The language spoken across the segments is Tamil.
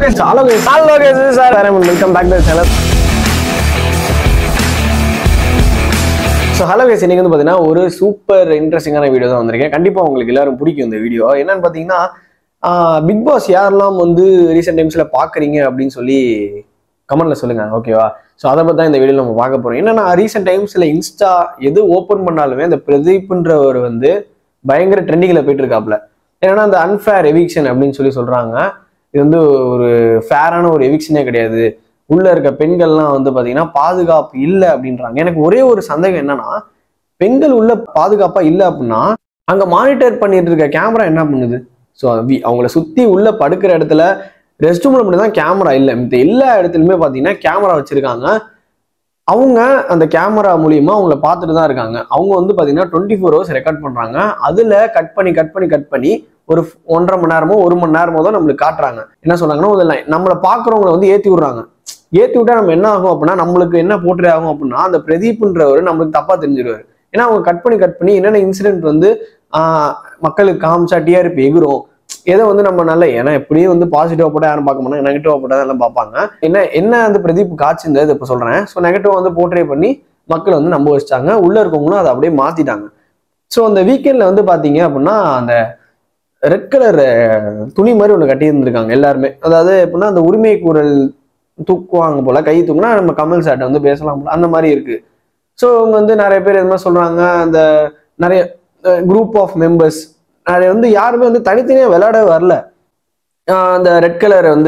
guys, hello guys, hello guys, this is Sir Raymond. Welcome back to the channel. So hello guys இன்னைக்கு வந்து பார்த்தீங்கன்னா ஒரு சூப்பர் இன்ட்ரெஸ்டிங்கான வீடியோ தான் வந்திருக்கேன் கண்டிப்பாக உங்களுக்கு எல்லாரும் பிடிக்கும் இந்த வீடியோ என்னன்னு பார்த்தீங்கன்னா பிக் பாஸ் யாரெல்லாம் வந்து ரீசெண்ட் டைம்ஸில் பார்க்குறீங்க அப்படின்னு சொல்லி கமெண்ட்ல சொல்லுங்க ஓகேவா ஸோ அதை பற்றி தான் இந்த வீடியோ நம்ம பார்க்க போகிறோம் என்னன்னா ரீசெண்ட் டைம்ஸில் இன்ஸ்டா எது ஓப்பன் பண்ணாலுமே அந்த பிரதீப்ன்றவர் வந்து பயங்கர ட்ரெண்டிங்கில் போயிட்டு இருக்காப்ல ஏன்னா அந்த அன்ஃபேர் எவிக்ஷன் அப்படின்னு சொல்லி சொல்கிறாங்க இது வந்து ஒரு ஃபேரான ஒரு எவிக்ஷனே கிடையாது உள்ள இருக்க பெண்கள்லாம் வந்து பாத்தீங்கன்னா பாதுகாப்பு இல்லை அப்படின்றாங்க எனக்கு ஒரே ஒரு சந்தேகம் என்னன்னா பெண்கள் உள்ள பாதுகாப்பா இல்லை அப்படின்னா அங்க மானிட்டர் பண்ணிட்டு இருக்க கேமரா என்ன பண்ணுது ஸோ அவங்கள சுத்தி உள்ள படுக்கிற இடத்துல ரெஸ்ட் ரூம்ல மட்டும் தான் கேமரா இல்லை மித்த எல்லா இடத்துலயுமே பாத்தீங்கன்னா கேமரா வச்சிருக்காங்க அவங்க அந்த கேமரா மூலியமா அவங்கள பார்த்துட்டு தான் இருக்காங்க அவங்க வந்து பாத்தீங்கன்னா டுவெண்ட்டி ஃபோர் ஹவர்ஸ் ரெக்கார்ட் பண்றாங்க அதுல கட் பண்ணி கட் பண்ணி கட் பண்ணி ஒரு ஒன்றரை மணி நேரமோ ஒரு மணி நேரமோ தான் நம்மளுக்கு காட்டுறாங்க என்ன சொல்றாங்கன்னா முதல்ல நம்மளை பாக்குறவங்கள வந்து ஏத்தி விடுறாங்க ஏத்தி விட்டா நம்ம என்ன ஆகும் அப்படின்னா நம்மளுக்கு என்ன போட்டு ஆகும் அப்படின்னா அந்த பிரதீப்ன்றவர் நம்மளுக்கு தப்பா தெரிஞ்சிருவாரு ஏன்னா அவங்க கட் பண்ணி கட் பண்ணி என்னென்ன இன்சிடென்ட் வந்து ஆஹ் மக்களுக்கு காமிச்சா டிஆர்பி எகுரும் எதை வந்து நம்ம நல்ல ஏன்னா எப்படியும் வந்து பாசிட்டிவா போட்டா யாரும் பார்க்க மாட்டாங்க நெகட்டிவா போட்டா எல்லாம் பார்ப்பாங்க என்ன என்ன அந்த பிரதீப் காய்ச்சிருந்தது இப்போ சொல்றேன் ஸோ நெகட்டிவ் வந்து போர்ட்ரே பண்ணி மக்கள் வந்து நம்ப வச்சிட்டாங்க உள்ள இருக்கவங்களும் அதை அப்படியே மாத்திட்டாங்க ஸோ அந்த வீக்கெண்ட்ல வந்து பாத்தீங்க அப்படின்னா அந்த ரெட் கலர் துணி மாதிரி ஒன்று கட்டி இருந்திருக்காங்க எல்லாருமே அதாவது எப்படின்னா அந்த உரிமை குரல் தூக்குவாங்க போல கை தூக்குனா நம்ம கமல் சாட்டை வந்து பேசலாம் போல அந்த மாதிரி இருக்கு ஸோ அவங்க வந்து நிறைய பேர் இது மாதிரி சொல்றாங்க அந்த நிறைய குரூப் ஆஃப் மெம்பர்ஸ் நிறைய வந்து யாருமே வந்து தனித்தனியாக விளையாட வரல ஆஹ் அந்த ரெட் கலர் வந்து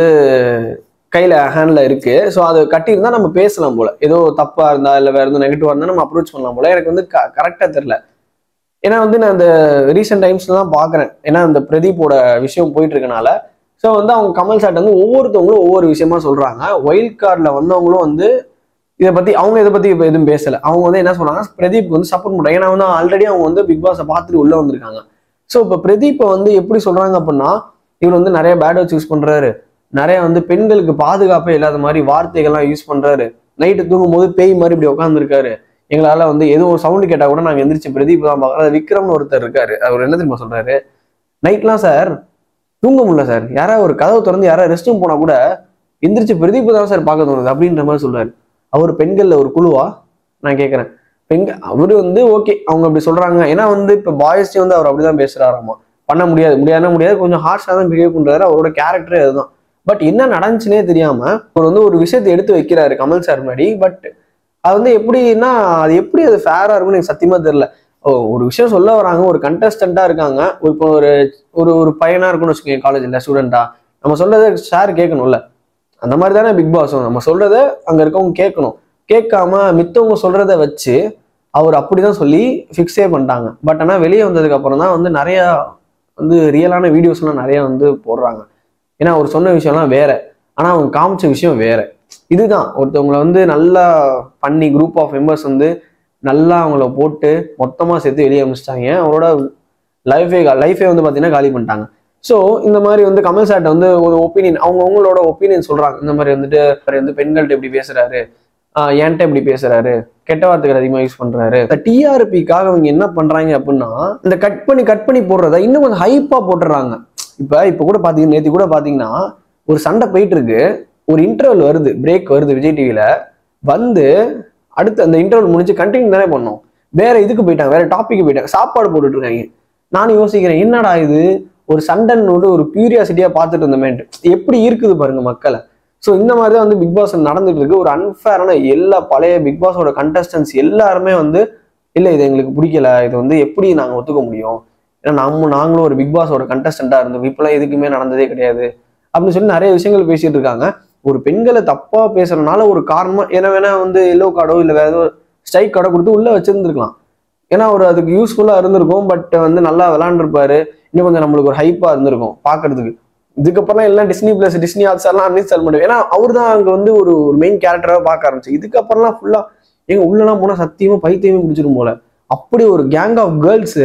கையில ஹேண்ட்ல இருக்கு ஸோ அதை கட்டியிருந்தா நம்ம பேசலாம் போல ஏதோ தப்பா இருந்தா இல்லை வேற எதுவும் நெகட்டிவா இருந்தா நம்ம அப்ரோச் பண்ணலாம் போல எனக்கு வந்து கரெக்டா தெரியல ஏன்னா வந்து நான் இந்த ரீசெண்ட் டைம்ஸ்ல தான் பாக்குறேன் ஏன்னா இந்த பிரதீப்போட விஷயம் போயிட்டு இருக்கனால ஸோ வந்து அவங்க கமல் சாட் வந்து ஒவ்வொருத்தவங்களும் ஒவ்வொரு விஷயமா சொல்றாங்க ஒயில்ட் கார்டில் வந்தவங்களும் வந்து இதை பத்தி அவங்க இதை பத்தி இப்போ எதுவும் பேசல அவங்க வந்து என்ன சொன்னாங்க பிரதீப் வந்து சப்போர்ட் பண்றாங்க ஏன்னா வந்து ஆல்ரெடி அவங்க வந்து பிக் பாஸை பார்த்துட்டு உள்ள வந்திருக்காங்க ஸோ இப்போ பிரதீப்பை வந்து எப்படி சொல்றாங்க அப்படின்னா இவர் வந்து நிறைய பேட் வேர்ட்ஸ் யூஸ் பண்றாரு நிறைய வந்து பெண்களுக்கு பாதுகாப்பே இல்லாத மாதிரி வார்த்தைகள்லாம் யூஸ் பண்றாரு நைட்டு தூங்கும் போது பேய் மாதிரி இப்படி உட்காந்துருக்காரு எங்களால வந்து எதுவும் சவுண்டு கேட்டா கூட நாங்க எந்திரிச்சு பிரதீப் தான் பார்க்கறோம் விக்ரம்னு ஒருத்தர் இருக்காரு அவர் என்ன தெரியுமா சொல்றாரு நைட்லாம் சார் தூங்க முடியல சார் யாராவது ஒரு கதவை திறந்து யாராவது ரெஸ்ட் ரூம் போனா கூட எந்திரிச்சு பிரதீப் தான் சார் பார்க்க தோணுது அப்படின்ற மாதிரி சொல்றாரு அவர் பெண்கள்ல ஒரு குழுவா நான் கேட்கறேன் பெண்க அவரு வந்து ஓகே அவங்க அப்படி சொல்றாங்க ஏன்னா வந்து இப்ப பாய்ஸ்டே வந்து அவர் அப்படிதான் பேசுறாராமா பண்ண முடியாது முடியாதுன்னா முடியாது கொஞ்சம் ஹார்ஷா தான் பிஹேவ் பண்றாரு அவரோட கேரக்டரே அதுதான் பட் என்ன நடந்துச்சுனே தெரியாம அவர் வந்து ஒரு விஷயத்தை எடுத்து வைக்கிறாரு கமல் சார் முன்னாடி பட் அது வந்து எப்படின்னா அது எப்படி அது ஃபேரா இருக்கும்னு எனக்கு சத்தியமா தெரியல ஓ, ஒரு விஷயம் சொல்ல வராங்க ஒரு கண்டஸ்டண்டா இருக்காங்க ஒரு இப்போ ஒரு ஒரு ஒரு பையனா இருக்கும்னு வச்சுக்கோங்க காலேஜ்ல ஸ்டூடெண்டா நம்ம சொல்றதை சார் கேட்கணும்ல அந்த மாதிரி தானே பிக் பாஸும் நம்ம சொல்றத அங்க இருக்கவங்க கேட்கணும் கேட்காம மித்தவங்க சொல்றத வச்சு அவர் அப்படிதான் சொல்லி ஃபிக்ஸே பண்ணிட்டாங்க பட் ஆனால் வெளியே வந்ததுக்கு அப்புறம் தான் வந்து நிறைய வந்து ரியலான வீடியோஸ்லாம் நிறைய வந்து போடுறாங்க ஏன்னா அவர் சொன்ன விஷயம்லாம் வேற ஆனா அவங்க காமிச்ச விஷயம் வேற இதுதான் ஒருத்தவங்களை வந்து நல்லா பண்ணி குரூப் ஆஃப் மெம்பர்ஸ் வந்து நல்லா அவங்கள போட்டு மொத்தமா சேர்த்து வெளியே அனுப்பிச்சிட்டாங்க அவரோட லைஃபே லைஃபே வந்து பார்த்தீங்கன்னா காலி பண்ணிட்டாங்க ஸோ இந்த மாதிரி வந்து கமல் சார்ட்ட வந்து ஒரு ஒப்பீனியன் அவங்க அவங்களோட ஒப்பீனியன் சொல்றாங்க இந்த மாதிரி வந்துட்டு அவர் வந்து பெண்கள்கிட்ட இப்படி பேசுறாரு ஆஹ் என்கிட்ட இப்படி பேசுறாரு கெட்ட வார்த்தைகள் அதிகமாக யூஸ் பண்றாரு இந்த டிஆர்பிக்காக அவங்க என்ன பண்றாங்க அப்படின்னா இந்த கட் பண்ணி கட் பண்ணி போடுறத இன்னும் கொஞ்சம் ஹைப்பா போட்டுறாங்க இப்ப இப்ப கூட பாத்தீங்கன்னா நேத்து கூட பாத்தீங்கன்னா ஒரு சண்டை போயிட்டு இருக்கு ஒரு இன்டர்வல் வருது பிரேக் வருது விஜய் டிவில வந்து அடுத்து அந்த இன்டர்வல் முடிஞ்சு கண்டினியூ தானே பண்ணோம் வேற இதுக்கு போயிட்டாங்க வேற டாபிக் போயிட்டாங்க சாப்பாடு போட்டுட்டு இருக்காங்க நானும் யோசிக்கிறேன் என்னடா இது ஒரு சண்டைன்னு வந்து ஒரு கியூரியாசிட்டியா பார்த்துட்டு இருந்தமேன்ட்டு எப்படி இருக்குது பாருங்க மக்களை ஸோ இந்த மாதிரி தான் வந்து பிக் பாஸ் நடந்துட்டு இருக்கு ஒரு அன்ஃபேரான எல்லா பழைய பிக் பாஸோட கண்டஸ்டன்ஸ் எல்லாருமே வந்து இல்லை இது எங்களுக்கு பிடிக்கல இது வந்து எப்படி நாங்கள் ஒத்துக்க முடியும் ஏன்னா நம்ம நாங்களும் ஒரு பிக் பாஸோட கண்டஸ்டண்டா இருந்தோம் இப்பெல்லாம் எதுக்குமே நடந்ததே கிடையாது அப்படின்னு சொல்லி நிறைய விஷயங்கள் பேசிட்டு இருக்காங்க ஒரு பெண்களை தப்பா பேசுறதுனால ஒரு காரணமா ஏன்னா வேணா வந்து எல்லோ கார்டோ இல்லை வேற ஏதோ ஸ்ட்ரைக் கார்டோ கொடுத்து உள்ள வச்சிருந்துருக்கலாம் ஏன்னா ஒரு அதுக்கு யூஸ்ஃபுல்லா இருந்திருக்கும் பட் வந்து நல்லா விளாண்டுருப்பாரு இன்னும் கொஞ்சம் நம்மளுக்கு ஒரு ஹைப்பா இருந்திருக்கும் பாக்குறதுக்கு இதுக்கப்புறம் எல்லாம் டிஸ்னி பிளஸ் டிஸ்னி ஹாட்ஸ் எல்லாம் அன்இன்ஸ்டால் பண்ணுவேன் ஏன்னா அவர் தான் அங்க வந்து ஒரு ஒரு மெயின் கேரக்டரா பார்க்க ஆரம்பிச்சு இதுக்கப்புறம்லாம் ஃபுல்லா எங்க உள்ளலாம் போனா சத்தியமா பைத்தியமே பிடிச்சிரும் போல அப்படி ஒரு கேங் ஆஃப் கேர்ள்ஸ்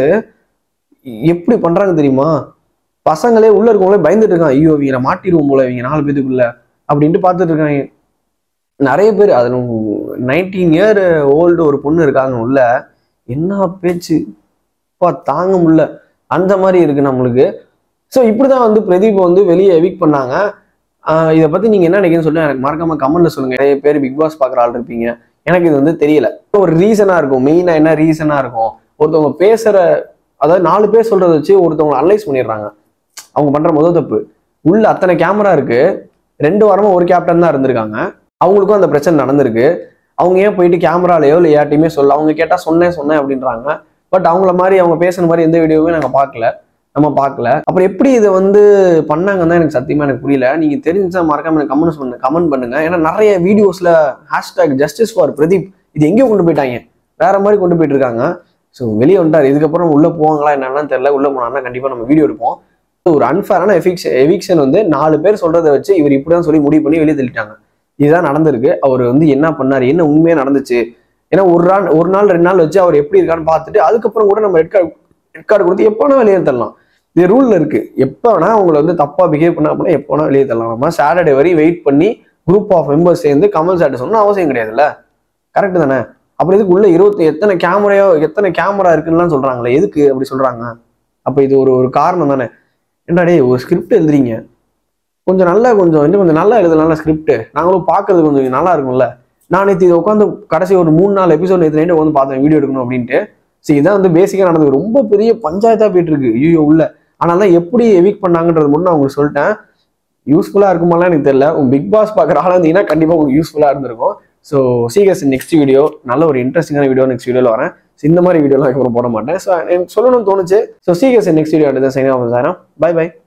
எப்படி பண்றாங்க தெரியுமா பசங்களே உள்ள இருக்கவங்களே பயந்துட்டு இருக்காங்க ஐயோ இவங்க மாட்டிடுவோம் போல இவங்க நாலு பேத்துக்குள்ள அப்படின்ட்டு பார்த்துட்டு இருக்காங்க நிறைய பேர் அதுல நைன்டீன் இயர் ஓல்டு ஒரு பொண்ணு இருக்காங்க உள்ள என்ன பேச்சு பா தாங்க முடியல அந்த மாதிரி இருக்கு நம்மளுக்கு ஸோ இப்படிதான் வந்து பிரதீப் வந்து வெளியே எவிக் பண்ணாங்க ஆஹ் இதை பத்தி நீங்க என்ன நினைக்கிறீங்கன்னு சொல்லி எனக்கு மறக்காம கமெண்ட்ல சொல்லுங்க நிறைய பேர் பிக் பாஸ் பாக்குற ஆள் இருப்பீங்க எனக்கு இது வந்து தெரியல ஒரு ரீசனா இருக்கும் மெயினா என்ன ரீசனா இருக்கும் ஒருத்தவங்க பேசுற அதாவது நாலு பேர் சொல்றத வச்சு ஒருத்தவங்க அனலைஸ் பண்ணிடுறாங்க அவங்க பண்ற முதல் தப்பு உள்ள அத்தனை கேமரா இருக்கு ரெண்டு வாரமா ஒரு கேப்டன் தான் இருந்திருக்காங்க அவங்களுக்கும் அந்த பிரச்சனை நடந்திருக்கு அவங்க ஏன் போயிட்டு கேமராலையோ இல்லை யார்ட்டையுமே சொல்ல அவங்க கேட்டா சொன்னேன் சொன்னேன் அப்படின்றாங்க பட் அவங்கள மாதிரி அவங்க பேசுன மாதிரி எந்த வீடியோவுமே நாங்க பார்க்கல நம்ம பார்க்கல அப்புறம் எப்படி இதை வந்து பண்ணாங்கன்னு தான் எனக்கு சத்தியமா எனக்கு புரியல நீங்க தெரிஞ்சா மறக்காம எனக்கு கமெண்ட்ஸ் பண்ணுங்க கமெண்ட் பண்ணுங்க ஏன்னா நிறைய வீடியோஸ்ல ஹேஷ்டாக் ஜஸ்டிஸ் ஃபார் பிரதீப் இது எங்கேயோ கொண்டு போயிட்டாங்க வேற மாதிரி கொண்டு போயிட்டு இருக்காங்க ஸோ வெளியே வந்துட்டார் இதுக்கப்புறம் உள்ள போவாங்களா என்னன்னு தெரியல உள்ள போனாங்கன்னா கண்டிப்பா நம்ம வீடியோ எடுப்போம் ஒரு அன்ஃபேரான எஃபிக்ஷன் எவிக்ஷன் வந்து நாலு பேர் சொல்றதை வச்சு இவர் இப்படிதான் சொல்லி முடிவு பண்ணி வெளியே தள்ளிட்டாங்க இதுதான் நடந்திருக்கு அவர் வந்து என்ன பண்ணாரு என்ன உண்மையா நடந்துச்சு ஏன்னா ஒரு நாள் ஒரு நாள் ரெண்டு நாள் வச்சு அவர் எப்படி இருக்கான்னு பார்த்துட்டு அதுக்கப்புறம் கூட நம்ம ரெட் கார்டு ரெட் கார்டு கொடுத்து எப்போ வேணா வெளியே தள்ளலாம் இது ரூல்ல இருக்கு எப்போ வேணா அவங்களை வந்து தப்பா பிஹேவ் பண்ணா அப்படின்னா எப்போ வேணா வெளியே தள்ளலாம் நம்ம சாட்டர்டே வரையும் வெயிட் பண்ணி குரூப் ஆஃப் மெம்பர்ஸ் சேர்ந்து கமல் சாட்டை சொன்னா அவசியம் கிடையாதுல்ல கரெக்ட் தானே அப்புறம் இதுக்கு உள்ள இருபத்தி எத்தனை கேமரையோ எத்தனை கேமரா இருக்குன்னுலாம் சொல்றாங்களே எதுக்கு அப்படி சொல்றாங்க அப்ப இது ஒரு ஒரு காரணம் தானே என்னடா டேய் ஒரு ஸ்கிரிப்ட் எழுதுறீங்க கொஞ்சம் நல்லா கொஞ்சம் இன்னும் கொஞ்சம் நல்லா எழுதலாம்ல ஸ்கிரிப்ட் நாங்களும் பார்க்கறது கொஞ்சம் நல்லா இருக்கும்ல நான் நேற்று இதை உட்காந்து கடைசி ஒரு மூணு நாலு எபிசோட் நேற்று நைட்டு வந்து பார்த்தேன் வீடியோ எடுக்கணும் அப்படின்ட்டு சரி இதான் வந்து பேசிக்காக நடந்தது ரொம்ப பெரிய பஞ்சாயத்தா போயிட்டு இருக்கு ஐயோ உள்ள ஆனால் தான் எப்படி எவிக் பண்ணாங்கன்றது முன்னே நான் உங்களுக்கு சொல்லிட்டேன் யூஸ்ஃபுல்லாக இருக்குமாலாம் எனக்கு தெரியல உங்க பிக் பாஸ் பார்க்குற ஆளாக இருந்தீங்கன்னா கண்டிப்பாக உங்களுக்கு யூஸ்ஃபுல்லாக இருந்திருக்கும் ஸோ சீகஸ் நெக்ஸ்ட் வீடியோ நல்ல ஒரு இன்ட்ரெஸ்டிங்கான வீடியோ நெக்ஸ்ட் வீடியோவில் வரேன் So, இந்த மாதிரி வீடியோலாம் அப்புறம் போட மாட்டேன் ஸோ எனக்கு சொல்லணும்னு தோணுச்சு ஸோ சீகஸ் நெக்ஸ்ட் வீடியோ அடுத்த சைன் ஆஃப் சாரம் பை பை